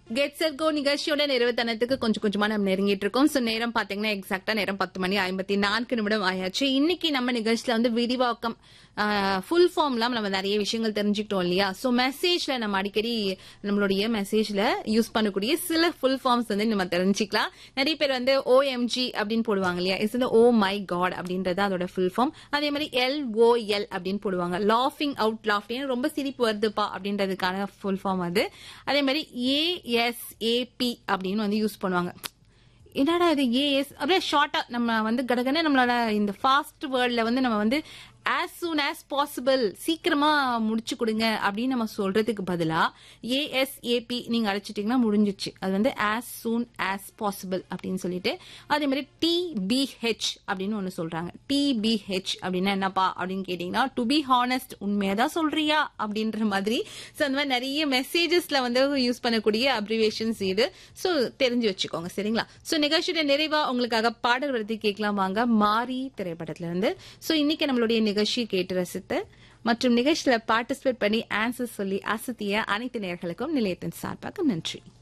get set go நிகழ்ச்சியோட நிறைவுத்தனத்துக்கு கொஞ்சம் கொஞ்சமா நம்ம நெருங்கிட்டு இருக்கோம் சோ நேரம் பாத்தீங்கன்னா எக்ஸாக்டா நேரம் பத்து மணி ஐம்பத்தி நான்கு நிமிடம் ஆயாச்சு இன்னைக்கு நம்ம நிகழ்ச்சியில வந்து விரிவாக்கம் ஃபுல் ஃபார்ம்லாம் நம்ம நிறைய விஷயங்கள் தெரிஞ்சுக்கிட்டோம் இல்லையா சோ மெசேஜ்ல நம்ம அடிக்கடி நம்மளுடைய மெசேஜ்ல யூஸ் பண்ணக்கூடிய சில ஃபுல் ஃபார்ம்ஸ் வந்து நம்ம தெரிஞ்சுக்கலாம் நிறைய பேர் வந்து ஓஎம்ஜி அப்படின்னு போடுவாங்க இல்லையா இஸ் ஓ மை காட் அப்படின்றது அதோட ஃபுல் ஃபார்ம் அதே மாதிரி எல் ஓ எல் அப்படின்னு போடுவாங்க லாஃபிங் அவுட் லாஃப்டிங் ரொம்ப சிரிப்பு வருதுப்பா அப்படின்றதுக்கான ஃபுல் ஃபார்ம் அது அதே மாதிரி ஏஎஸ்ஏபி அப்படின்னு வந்து யூஸ் பண்ணுவாங்க என்னடா இது ஏஎஸ் அப்படியே ஷார்ட்டா நம்ம வந்து கடகன நம்மளோட இந்த ஃபாஸ்ட் வேர்ல்ட்ல வந்து நம்ம வந்து ஆஸ் சூன் ஆஸ் பாசிபிள் சீக்கிரமா முடிச்சு கொடுங்க அப்படின்னு நம்ம சொல்றதுக்கு பதிலா ஏஎஸ்ஏபி நீங்க அழைச்சிட்டீங்கன்னா முடிஞ்சிச்சு அது வந்து ஆஸ் சூன் ஆஸ் பாசிபிள் அப்படின்னு சொல்லிட்டு அதே மாதிரி டிபிஹெச் அப்படின்னு ஒன்னு சொல்றாங்க டிபிஹெச் அப்படின்னா என்னப்பா அப்படின்னு கேட்டீங்கன்னா டு பி ஹானஸ்ட் உண்மையதான் சொல்றியா அப்படின்ற மாதிரி ஸோ அந்த மாதிரி நிறைய மெசேஜஸ்ல வந்து யூஸ் பண்ணக்கூடிய அப்ரிவேஷன்ஸ் இது ஸோ தெரிஞ்சு வச்சுக்கோங்க சரிங்களா ஸோ நிகழ்ச்சியோட நிறைவா உங்களுக்காக பாடல் வருத்தி கேட்கலாம் வாங்க மாரி திரைப்படத்துல இருந்து ஸோ இன்னைக்கு நம்மளுடைய நிகழ்ச்சியை கேட்டு ரசித்து மற்றும் நிகழ்ச்சியில பார்ட்டிசிபேட் பண்ணி ஆன்சர் சொல்லி அசத்திய அனைத்து நேர்களுக்கும் நிலையத்தின் சார்பாக நன்றி